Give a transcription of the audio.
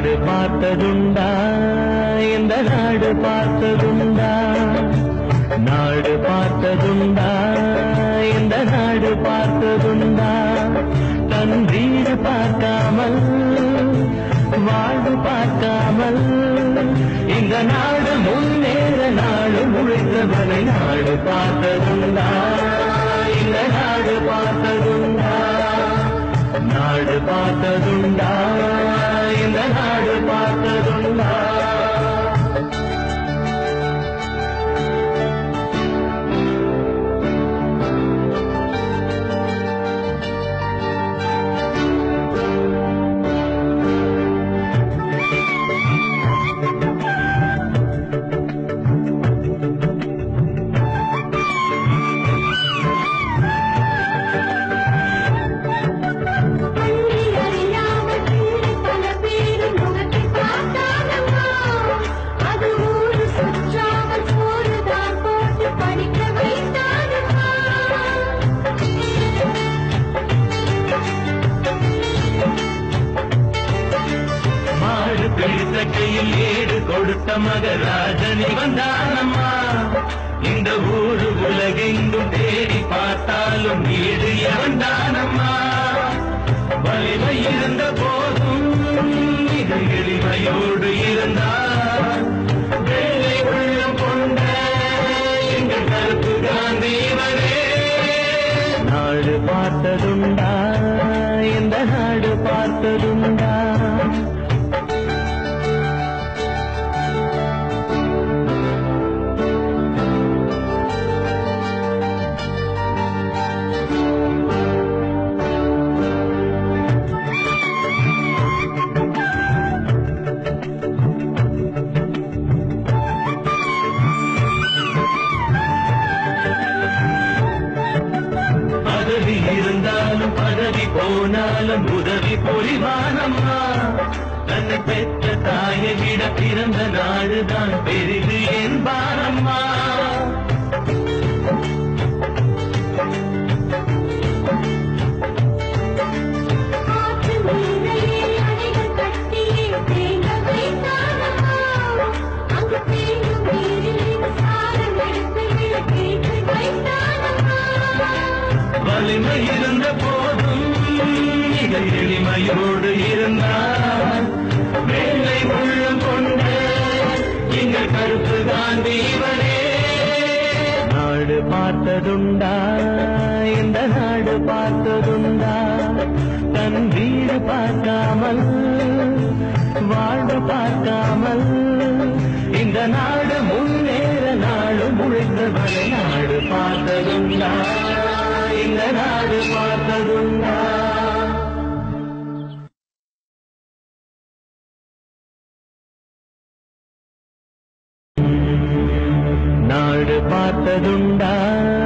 நாடு பார்த்ததுண்டா இந்த நாடு பார்த்ததுண்டா நாடு பார்த்ததுண்டா இந்த நாடு பார்த்ததுண்டா தன் வீடு பார்க்காமல் வாழ்வு பார்க்காமல் இந்த நாடு முன்னேற நாடு முழுத்தவனை நாடு பார்த்ததுண்டா இந்த நாடு பார்த்ததுண்டா நாடு பார்த்ததுண்டா இந்த நாடு பார்த்ததுண்டா அள்ளி அறியாமல் கீழே பல பேரும் முகத்தை பார்த்தாலம்மா அது ஊரு சுற்றாமல் சோறுதான் போட்டு படிக்க வைத்தானம்மா மாடு பிடித்த கையில் ஏடு கொடுத்த மகராஜனி வந்தானம்மா இந்த ஊரு உலகெங்கும் தேடி பார்த்தாலும் வீடு எவன்தானம்மா வலிமை இருந்த போதும் மிக எளிமையோடு இருந்தார் வெள்ளை உள்ளம் கொண்ட எங்கள் கருப்பு காந்தீவரே நாடு பார்த்ததுண்டா இந்த நாடு பார்த்ததுண்டா பதவி இருந்தாலும் பதவி போனாலும் உதவி புரிவானம்மா தன்னை பெற்ற தாயை விட பிறந்த நாடுதான் பெரிது என்பாரம்மா ஆற்று நீரையே அணைகள் கட்டியே தேங்க வைத்தானம்மா அங்கு தேங்கும் நீரில் சாரம் எடுத்து விளக்கேற்றி வைத்தானம்மா வலிமை இருந்த போதும் மிக எளிமையோடு இருந்தார் வெள்ளை உள்ளம் கொண்ட எங்கள் கருப்பு காந்தீவனே நாடு பார்த்ததுண்டா இந்த நாடு பார்த்ததுண்டா தன் வீடு பார்க்காமல் வாழ்வு பார்க்காமல் இந்த நாடு முன்னேற நாடு முழுத்தவனை நாடு பார்த்ததுண்டா இந்த நாடு பார்த்ததுண்டா நாடு பார்த்ததுண்டா